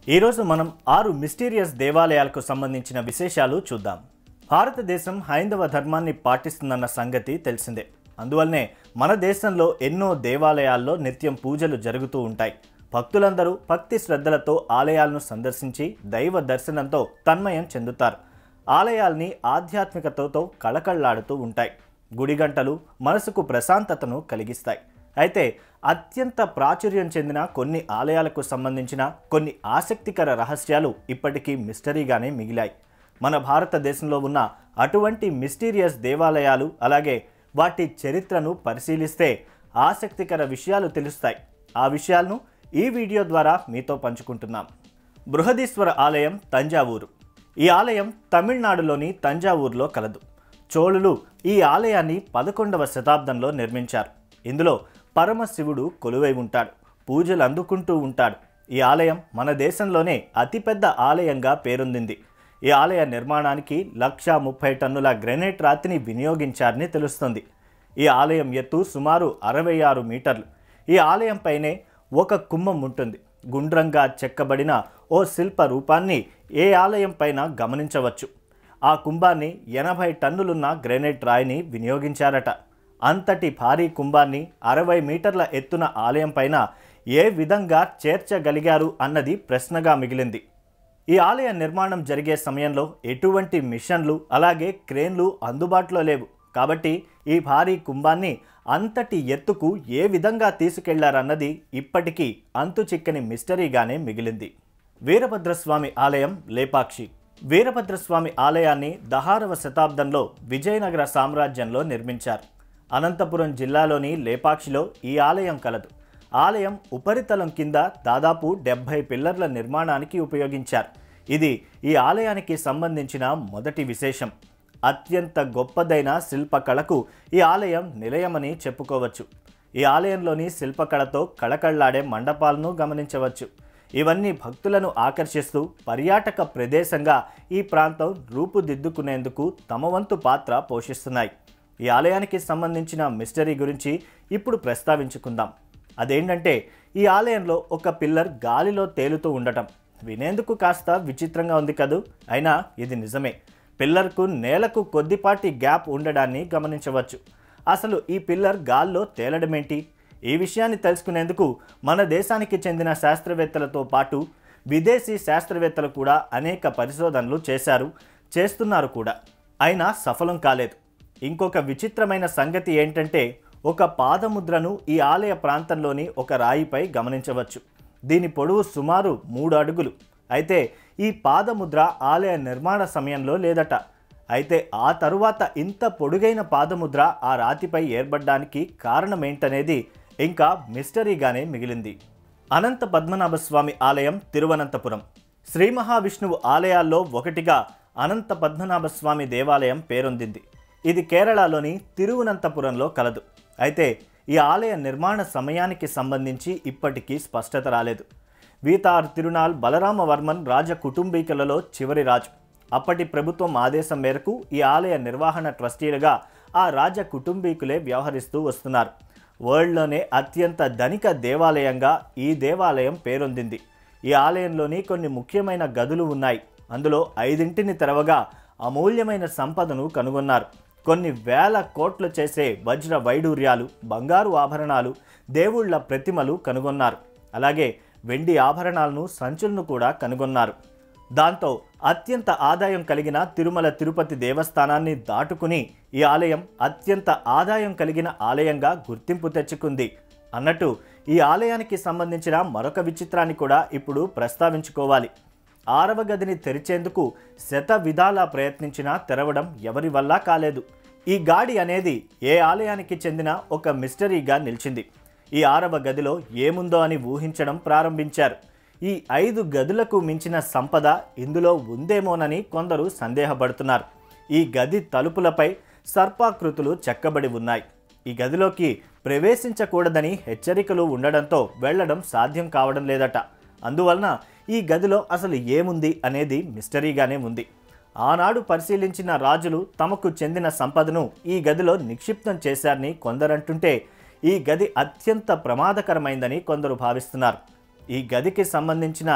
ఈరోజు మనం ఆరు మిస్టీరియస్ దేవాలయాలకు సంబంధించిన విశేషాలు చూద్దాం భారతదేశం హైందవ ధర్మాన్ని పాటిస్తుందన్న సంగతి తెలిసిందే అందువల్లనే మన దేశంలో ఎన్నో దేవాలయాల్లో నిత్యం పూజలు జరుగుతూ ఉంటాయి భక్తులందరూ భక్తి శ్రద్ధలతో ఆలయాలను సందర్శించి దైవ దర్శనంతో తన్మయం చెందుతారు ఆలయాల్ని ఆధ్యాత్మికతతో కళకళ్లాడుతూ ఉంటాయి గుడిగంటలు మనసుకు ప్రశాంతతను కలిగిస్తాయి అయితే అత్యంత ప్రాచుర్యం చెందిన కొన్ని ఆలయాలకు సంబంధించిన కొన్ని ఆసక్తికర రహస్యాలు ఇప్పటికీ మిస్టరీగానే మిగిలాయి మన భారతదేశంలో ఉన్న అటువంటి మిస్టీరియస్ దేవాలయాలు అలాగే వాటి చరిత్రను పరిశీలిస్తే ఆసక్తికర విషయాలు తెలుస్తాయి ఆ విషయాలను ఈ వీడియో ద్వారా మీతో పంచుకుంటున్నాం బృహదీశ్వర ఆలయం తంజావూరు ఈ ఆలయం తమిళనాడులోని తంజావూరులో కలదు చోళులు ఈ ఆలయాన్ని పదకొండవ శతాబ్దంలో నిర్మించారు ఇందులో పరమశివుడు కొలువై ఉంటాడు పూజలు అందుకుంటూ ఉంటాడు ఈ ఆలయం మన దేశంలోనే అతిపెద్ద ఆలయంగా పేరొందింది ఈ ఆలయ నిర్మాణానికి లక్షా ముప్పై టన్నుల గ్రెనైట్ రాతిని వినియోగించారని తెలుస్తుంది ఈ ఆలయం ఎత్తు సుమారు అరవై ఆరు మీటర్లు ఈ ఆలయంపైనే ఒక కుంభం ఉంటుంది గుండ్రంగా చెక్కబడిన ఓ శిల్ప రూపాన్ని ఏ ఆలయం పైన గమనించవచ్చు ఆ కుంభాన్ని ఎనభై టన్నులున్న గ్రెనైట్ రాయిని వినియోగించారట అంతటి భారీ కుంభాన్ని అరవై మీటర్ల ఎత్తున ఆలయం పైన ఏ విధంగా చేర్చగలిగారు అన్నది ప్రశ్నగా మిగిలింది ఈ ఆలయ నిర్మాణం జరిగే సమయంలో ఎటువంటి మిషన్లు అలాగే క్రేన్లు అందుబాటులో లేవు కాబట్టి ఈ భారీ కుంభాన్ని అంతటి ఎత్తుకు ఏ విధంగా తీసుకెళ్లారన్నది ఇప్పటికీ అంతుచిక్కని మిస్టరీగానే మిగిలింది వీరభద్రస్వామి ఆలయం లేపాక్షి వీరభద్రస్వామి ఆలయాన్ని దహారవ శతాబ్దంలో విజయనగర సామ్రాజ్యంలో నిర్మించారు అనంతపురం జిల్లాలోని లేపాక్షిలో ఈ ఆలయం కలదు ఆలయం ఉపరితలం కింద దాదాపు డెబ్భై పిల్లర్ల నిర్మాణానికి ఉపయోగించారు ఇది ఈ ఆలయానికి సంబంధించిన మొదటి విశేషం అత్యంత గొప్పదైన శిల్పకళకు ఈ ఆలయం నిలయమని చెప్పుకోవచ్చు ఈ ఆలయంలోని శిల్పకళతో కళకళ్లాడే మండపాలను గమనించవచ్చు ఇవన్నీ భక్తులను ఆకర్షిస్తూ పర్యాటక ప్రదేశంగా ఈ ప్రాంతం రూపుదిద్దుకునేందుకు తమ వంతు పాత్ర పోషిస్తున్నాయి ఈ ఆలయానికి సంబంధించిన మిస్టరీ గురించి ఇప్పుడు ప్రస్తావించుకుందాం అదేంటంటే ఈ ఆలయంలో ఒక పిల్లర్ గాలిలో తేలుతూ ఉండటం వినేందుకు కాస్త విచిత్రంగా ఉంది కదూ అయినా ఇది నిజమే పిల్లర్కు నేలకు కొద్దిపాటి గ్యాప్ ఉండడాన్ని గమనించవచ్చు అసలు ఈ పిల్లర్ గాల్లో తేలడమేంటి ఈ విషయాన్ని తెలుసుకునేందుకు మన దేశానికి చెందిన శాస్త్రవేత్తలతో పాటు విదేశీ శాస్త్రవేత్తలు కూడా అనేక పరిశోధనలు చేశారు చేస్తున్నారు కూడా అయినా సఫలం కాలేదు ఇంకొక విచిత్రమైన సంగతి ఏంటంటే ఒక పాదముద్రను ఈ ఆలయ ప్రాంతంలోని ఒక రాయిపై గమనించవచ్చు దీని పొడవు సుమారు మూడు అడుగులు అయితే ఈ పాదముద్ర ఆలయ నిర్మాణ సమయంలో లేదట అయితే ఆ తరువాత ఇంత పొడుగైన పాదముద్ర ఆ రాతిపై ఏర్పడడానికి కారణమేంటనేది ఇంకా మిస్టరీగానే మిగిలింది అనంత పద్మనాభ స్వామి ఆలయం తిరువనంతపురం శ్రీ మహావిష్ణువు ఆలయాల్లో ఒకటిగా అనంత పద్మనాభ స్వామి దేవాలయం పేరొందింది ఇది కేరళలోని తిరువనంతపురంలో కలదు అయితే ఈ ఆలయ నిర్మాణ సమయానికి సంబంధించి ఇప్పటికీ స్పష్టత రాలేదు వీతార్ తిరునాల్ బలరామవర్మన్ రాజ కుటుంబీకులలో చివరి రాజు అప్పటి ప్రభుత్వం ఆదేశం మేరకు ఈ ఆలయ నిర్వహణ ట్రస్టీలుగా ఆ రాజ కుటుంబీకులే వ్యవహరిస్తూ వస్తున్నారు వరల్డ్లోనే అత్యంత ధనిక దేవాలయంగా ఈ దేవాలయం పేరొందింది ఈ ఆలయంలోని కొన్ని ముఖ్యమైన గదులు ఉన్నాయి అందులో ఐదింటిని తెరవగా అమూల్యమైన సంపదను కనుగొన్నారు కొన్ని వేల కోట్లు చేసే వజ్ర వైడూర్యాలు బంగారు ఆభరణాలు దేవుళ్ళ ప్రతిమలు కనుగొన్నారు అలాగే వెండి ఆభరణాలను సంచులను కూడా కనుగొన్నారు దాంతో అత్యంత ఆదాయం కలిగిన తిరుమల తిరుపతి దేవస్థానాన్ని దాటుకుని ఈ ఆలయం అత్యంత ఆదాయం కలిగిన ఆలయంగా గుర్తింపు తెచ్చుకుంది అన్నట్టు ఈ ఆలయానికి సంబంధించిన మరొక విచిత్రాన్ని కూడా ఇప్పుడు ప్రస్తావించుకోవాలి ఆరవ గదిని తెరిచేందుకు శత విధాలా ప్రయత్నించినా తెరవడం ఎవరి వల్ల కాలేదు ఈ గాడి అనేది ఏ ఆలయానికి చెందిన ఒక మిస్టరీగా నిలిచింది ఈ ఆరవ గదిలో ఏముందో అని ఊహించడం ప్రారంభించారు ఈ ఐదు గదులకు మించిన సంపద ఇందులో ఉందేమోనని కొందరు సందేహపడుతున్నారు ఈ గది తలుపులపై సర్పాకృతులు చెక్కబడి ఉన్నాయి ఈ గదిలోకి ప్రవేశించకూడదని హెచ్చరికలు ఉండడంతో వెళ్ళడం సాధ్యం కావడం లేదట అందువలన ఈ గదిలో అసలు ఏముంది అనేది మిస్టరీగానే ఉంది ఆనాడు పరిశీలించిన రాజులు తమకు చెందిన సంపదను ఈ గదిలో నిక్షిప్తం చేశారని కొందరంటుంటే ఈ గది అత్యంత ప్రమాదకరమైందని కొందరు భావిస్తున్నారు ఈ గదికి సంబంధించిన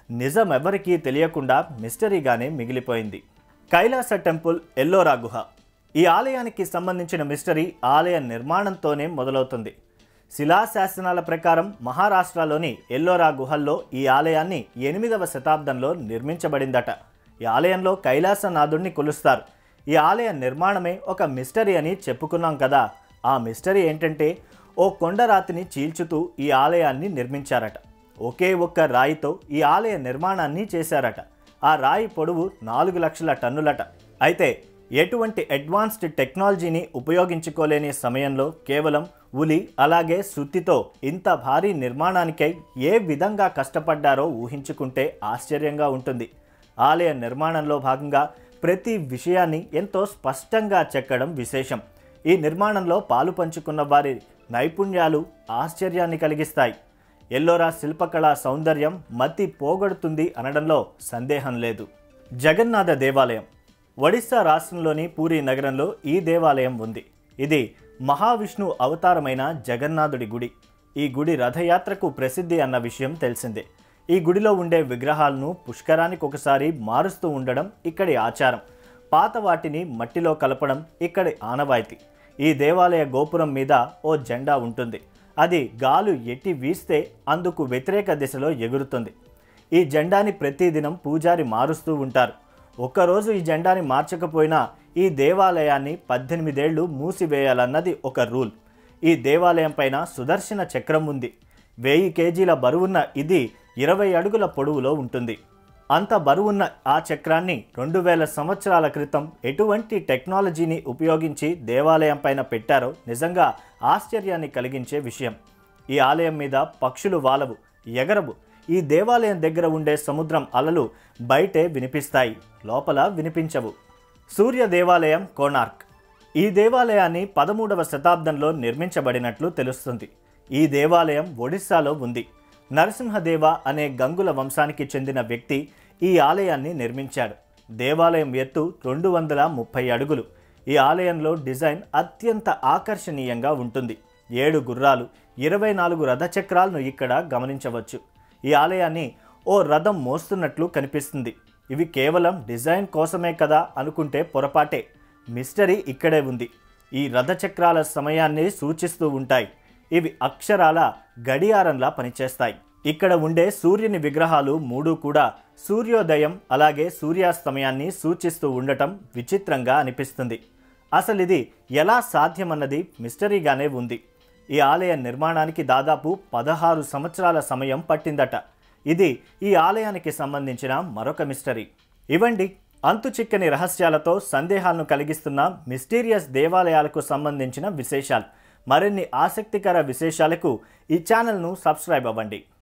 నిజం ఎవరికీ తెలియకుండా మిస్టరీగానే మిగిలిపోయింది కైలాస టెంపుల్ ఎల్లోరా గుహ ఈ ఆలయానికి సంబంధించిన మిస్టరీ ఆలయ నిర్మాణంతోనే మొదలవుతుంది శిలాశాసనాల ప్రకారం మహారాష్ట్రలోని ఎల్లోరా గుహల్లో ఈ ఆలయాన్ని ఎనిమిదవ శతాబ్దంలో నిర్మించబడిందట ఈ ఆలయంలో కైలాసనాథుడిని కొలుస్తారు ఈ ఆలయ నిర్మాణమే ఒక మిస్టరీ అని చెప్పుకున్నాం కదా ఆ మిస్టరీ ఏంటంటే ఓ కొండరాతిని చీల్చుతూ ఈ ఆలయాన్ని నిర్మించారట ఒకే ఒక్క రాయితో ఈ ఆలయ నిర్మాణాన్ని చేశారట ఆ రాయి పొడవు నాలుగు లక్షల టన్నులట అయితే ఎటువంటి అడ్వాన్స్డ్ టెక్నాలజీని ఉపయోగించుకోలేని సమయంలో కేవలం ఉలి అలాగే సుత్తితో ఇంత భారీ నిర్మాణానికై ఏ విధంగా కష్టపడ్డారో ఊహించుకుంటే ఆశ్చర్యంగా ఉంటుంది ఆలయ నిర్మాణంలో భాగంగా ప్రతి విషయాన్ని ఎంతో స్పష్టంగా చెక్కడం విశేషం ఈ నిర్మాణంలో పాలు పంచుకున్న వారి నైపుణ్యాలు ఆశ్చర్యాన్ని కలిగిస్తాయి ఎల్లోరా శిల్పకళా సౌందర్యం మతి పోగొడుతుంది అనడంలో సందేహం లేదు జగన్నాథ దేవాలయం ఒడిశా రాష్ట్రంలోని పూరి నగరంలో ఈ దేవాలయం ఉంది ఇది మహావిష్ణు అవతారమైన జగన్నాథుడి గుడి ఈ గుడి రథయాత్రకు ప్రసిద్ధి అన్న విషయం తెలిసిందే ఈ గుడిలో ఉండే విగ్రహాలను పుష్కరానికి ఒకసారి మారుస్తూ ఉండడం ఇక్కడి ఆచారం పాత వాటిని మట్టిలో కలపడం ఇక్కడి ఆనవాయితీ ఈ దేవాలయ గోపురం మీద ఓ జెండా ఉంటుంది అది గాలు ఎట్టి వీస్తే అందుకు వ్యతిరేక దిశలో ఎగురుతుంది ఈ జెండాని ప్రతిదినం పూజారి మారుస్తూ ఉంటారు ఒక్కరోజు ఈ జెండాని మార్చకపోయినా ఈ దేవాలయాన్ని పద్దెనిమిదేళ్లు మూసివేయాలన్నది ఒక రూల్ ఈ దేవాలయం పైన సుదర్శన చక్రం ఉంది వెయ్యి కేజీల బరువున్న ఇది ఇరవై అడుగుల పొడవులో ఉంటుంది అంత బరువున్న ఆ చక్రాన్ని రెండు వేల సంవత్సరాల క్రితం ఎటువంటి టెక్నాలజీని ఉపయోగించి దేవాలయం పైన పెట్టారో నిజంగా ఆశ్చర్యాన్ని కలిగించే విషయం ఈ ఆలయం మీద పక్షులు వాలవు ఎగరవు ఈ దేవాలయం దగ్గర ఉండే సముద్రం అలలు బయటే వినిపిస్తాయి లోపల వినిపించవు సూర్య దేవాలయం కోనార్క్ ఈ దేవాలయాన్ని పదమూడవ శతాబ్దంలో నిర్మించబడినట్లు తెలుస్తుంది ఈ దేవాలయం ఒడిస్సాలో ఉంది నరసింహదేవ అనే గంగుల వంశానికి చెందిన వ్యక్తి ఈ ఆలయాన్ని నిర్మించాడు దేవాలయం ఎత్తు రెండు వందల ముప్పై అడుగులు ఈ ఆలయంలో డిజైన్ అత్యంత ఆకర్షణీయంగా ఉంటుంది ఏడు గుర్రాలు ఇరవై నాలుగు రథచక్రాలను ఇక్కడ గమనించవచ్చు ఈ ఆలయాన్ని ఓ రథం మోస్తున్నట్లు కనిపిస్తుంది ఇవి కేవలం డిజైన్ కోసమే కదా అనుకుంటే పొరపాటే మిస్టరీ ఇక్కడే ఉంది ఈ రథచక్రాల సమయాన్ని సూచిస్తూ ఉంటాయి ఇవి అక్షరాల గడియారంలా పనిచేస్తాయి ఇక్కడ ఉండే సూర్యుని విగ్రహాలు మూడు కూడా సూర్యోదయం అలాగే సూర్యాస్తమయాన్ని సూచిస్తూ ఉండటం విచిత్రంగా అనిపిస్తుంది అసలు ఇది ఎలా సాధ్యమన్నది మిస్టరీగానే ఉంది ఈ ఆలయ నిర్మాణానికి దాదాపు పదహారు సంవత్సరాల సమయం పట్టిందట ఇది ఈ ఆలయానికి సంబంధించిన మరొక మిస్టరీ ఇవండి అంతు చిక్కని రహస్యాలతో సందేహాలను కలిగిస్తున్న మిస్టీరియస్ దేవాలయాలకు సంబంధించిన విశేషాలు మరిన్ని ఆసక్తికర విశేషాలకు ఈ ఛానల్ను సబ్స్క్రైబ్ అవ్వండి